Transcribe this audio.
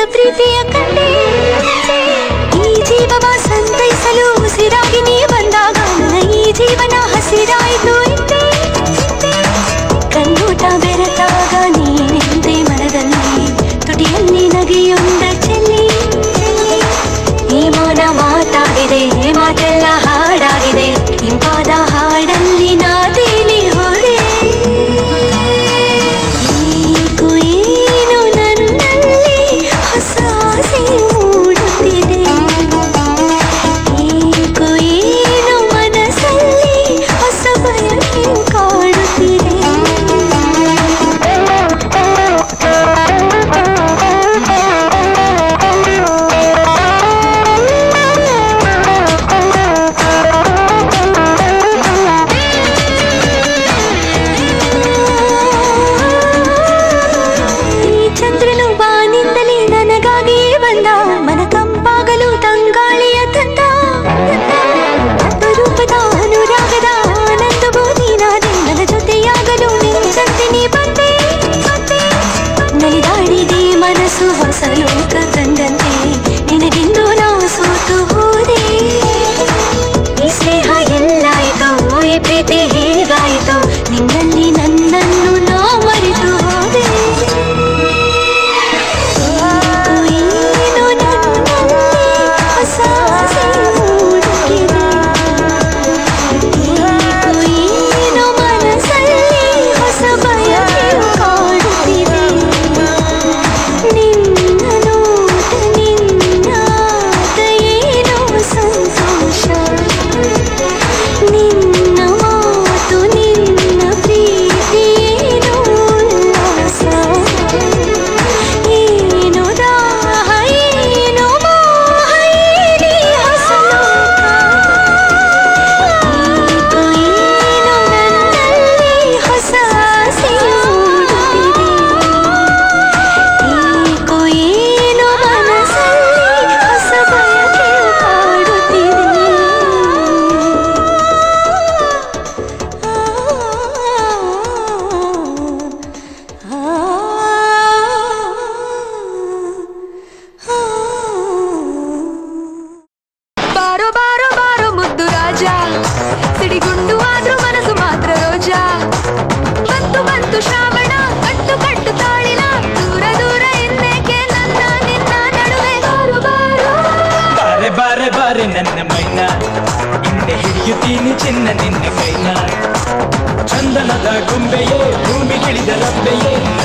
ಪ್ರೀತಿಯ ಕಂಡೆ ಈ ಜೀವವ ಸಂತೈಸಲು ಉಸಿರಾಗಿ ನೀ ಬಂದಾಗ ನನ್ನ ಈ ಜೀವನ ಹಸಿರಾಯಿತು ಎಂದೆ ಕಣ್ಣೂಟ ಬೆರೆತಾಗ ನೀನೆಂದೆ ಮನದಲ್ಲಿ ತುಟಿಯಲ್ಲಿ ನಗೆಯೊಂದ ಚೆಲ್ಲಿ ಈ ಮೌನ ಮಾತಾಡಿದೆ ಮಾತೆಲ್ಲ ಹಾಡಾಗಿದೆ ಇಂಪಾದ ಹಾಡಲ್ಲಿ ನಾ ತೇಲಿ ಹೋದೆ ಈಗೂ ಏನು ನನ್ನಲ್ಲಿ ಹೊಸ ಆಸೆ ಮೂಡುತ್ತಿದೆ ಈಗೂ ಏನು ಮನಸ್ಸಲ್ಲಿ ಹೊಸ ಬಯಕೆ ಈ ಚಂದ್ರನು ಬಾನಿಂದಲೇ ನನಗಾಗಿ ಬಂದ ಮನ ತಂಪಾಗಲು ತಂಗಾಳಿಯ ತಂದ ಅಪರೂಪದ ಅನುರಾಗದ ಆನಂದವೂ ನೀನಾದೆ ನನ್ನ ಜೊತೆಯಾಗಲು ನಿಂಚಂತೆ ನೀ ಬಂದೆ ನಲಿದಾಡಿದೆ ಮನಸ್ಸು ಹೊಸ ಲೋಕ ಕಂಡಂತೆ ನಿನಗೆಂದು ನಾ ಸೋತು ಹೋದೆ ಈ ಸ್ನೇಹ ಎಲ್ಲಾಯಿತೋ ಈ ಪ್ರೀತಿ ಹೇಗಾಯಿತೋ ನಿನ್ನಲ್ಲಿ ನನ್ನನ್ನು ನಾ ಮರೆತು ಹೋದೆ ಏನು ನನ್ನಲ್ಲಿ ಹೊಸ ಆಸೆ ಮೂಡುತ್ತಿದೆ ಏನು ಮನಸ್ಸಲ್ಲಿ ಹೊಸ ಬಯಕೆಯು ಕಾಡುತ್ತಿದೆ ನಿನ್ನ ನೋಟ ನಿನ್ನ ಆಟ ಏನೋ ಸಂತೋಷ ನಿನ್ನ ಮಾತು ನಿನ್ನ ಪ್ರೀತಿ ಏನೋ ಉಲ್ಲಾಸ ಏನು ದಾಹ ಏನು ಮೋಹ ಏನೇ ಹೊಸ ಲೋಕ ಈಗೂ ಏನು ನನ್ನಲ್ಲಿ ಹೊಸ ಆಸೆ ಮೂಡುತ್ತಿದೆ ಈಗೂ ಏನು ಮನಸ್ಸಲ್ಲಿ ಹೊಸ ಬಯಕೆಯು ಕಾಡುತ್ತಿದೆ ಬಾರೋ ಬಾರೋ ಬಾರೋ ಮುದ್ದು ರಾಜ ಸಿಡಿಗುಂಡು ಆದ್ರೂ ಮನಸ್ಸು ಮಾತ್ರ ರೋಜ ಬಂತು ಬಂತು ಶ್ರಾವಣ ಕಟ್ಟು ಕಟ್ಟು ತಾಳಿನ ದೂರ ದೂರ ಇನ್ನೇಕೆ ನನ್ನ ನಿನ್ನ ನಡುವೆ ಬಾರೋ ಬಾರೋ ಬಾರೆ ಬಾರೆ ಬಾರೆ ನನ್ನ ಮೈನ ಹಿಂದೆ ಹಿಡಿಯುತ್ತೀನಿ ಚಿನ್ನ ನಿನ್ನ ಕೈನ ಚಂದನದ ಗೊಂಬೆಯೇ ಭೂಮಿಗಿಳಿದ ರಬ್ಬೆಯೇ